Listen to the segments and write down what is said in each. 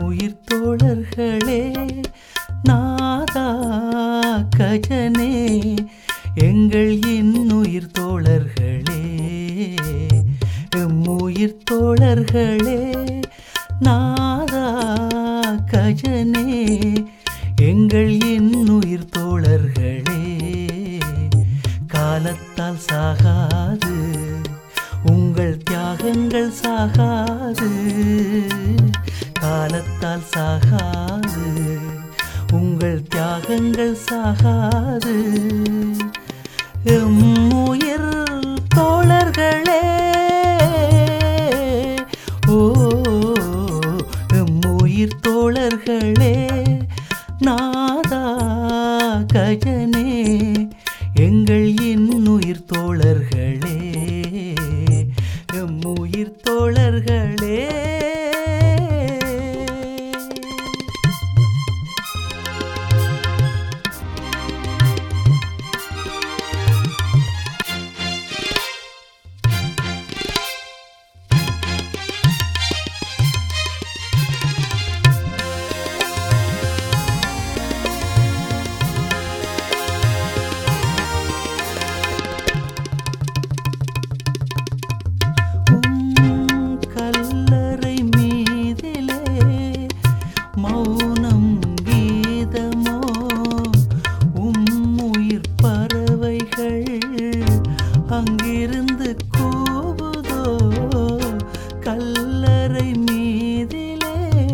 உயிர் தோழர்களே நாதா கஜனே எங்கள் இன்னுயிர் தோழர்களே எம்முயிர் தோழர்களே நாதா கஜனே எங்கள் இன்னுயிர் தோழர்களே காலத்தால் சாகாது உங்கள் தியாகங்கள் சாகாது காலத்தால் சாகாது உங்கள் தியாகங்கள் சாகாது எம் உயிர் தோழர்களே ஓ எம் உயிர் தோழர்களே நாதா கஜனே எங்கள் இன்னுயிர் தோழர்களே எம் உயிர் தோழர்களே உம் கல்லறை மீதிலே மௌனம் கீதமோ உம் உயிர் பறவைகள் அங்கிருந்து கூவுதோ கல்லறை மீதிலே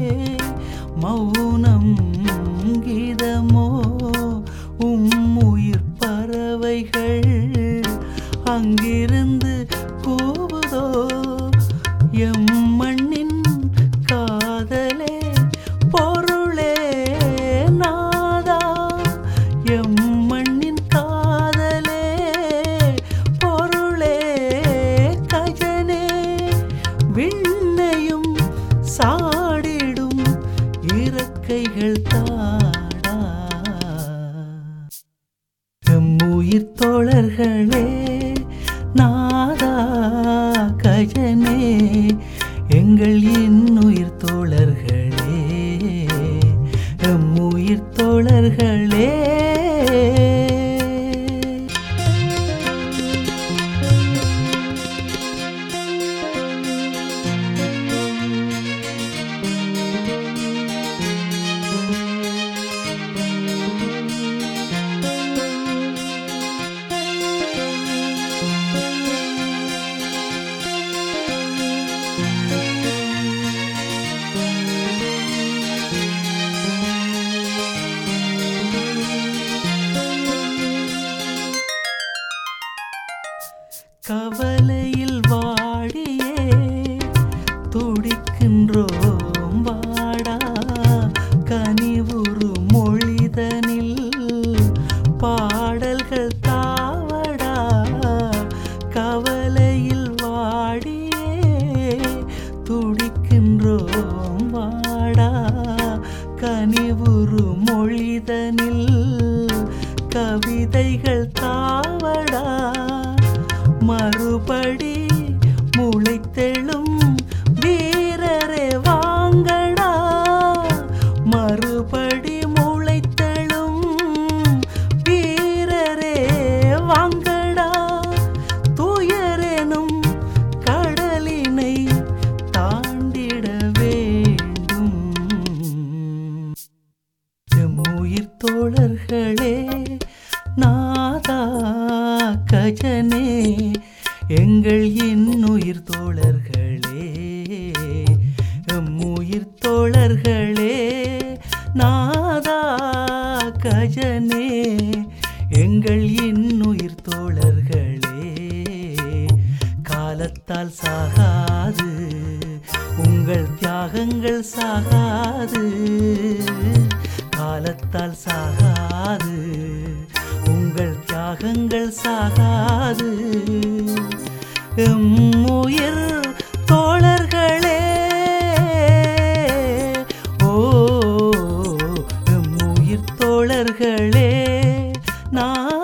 மௌனம் கீதமோ உம் உயிர் பறவைகள் அங்கிருந்து கூவுதோ எம் மண்ணின் காதலே பொருளே நாதா எம் மண்ணின் காதலே பொருளே கஜனே விண்ணையும் சாடிடும் இறக்கைகள் தாடா எம்முயிர் தோழர்களே நாதா கஜனே எங்கள் இன்னுயிர் தோழர்களே எம்முயிர் தோழர்களே கவலையில் வாடியே துடிக்கின்றோம் வாடா கனிவுறு மொழிதனில் பாடல்கள் தாவடா கவலையில் வாடியே துடிக்கின்றோம் வாடா கனிவுறு மொழிதனில் கவிதைகள் தாவடா மறுபடி முளைத்தெழும் வீரரே வாங்கடா மறுபடி முளைத்தெழும் வீரரே வாங்கடா துயரெனும் கடலினை தாண்டிட வேண்டும் எம்முயிர் தோழர்களே நாதா கஜனே எங்கள் இன்னுயிர் தோழர்களே எம்முயிர் தோழர்களே நாதா கஜனே எங்கள் இன்னுயிர் தோழர்களே காலத்தால் சாகாது உங்கள் தியாகங்கள் சாகாது காலத்தால் சாகாது உங்கள் தியாகங்கள் சாகாது எம் உயிர் தோழர்களே ஓ எம் உயிர் தோழர்களே நான்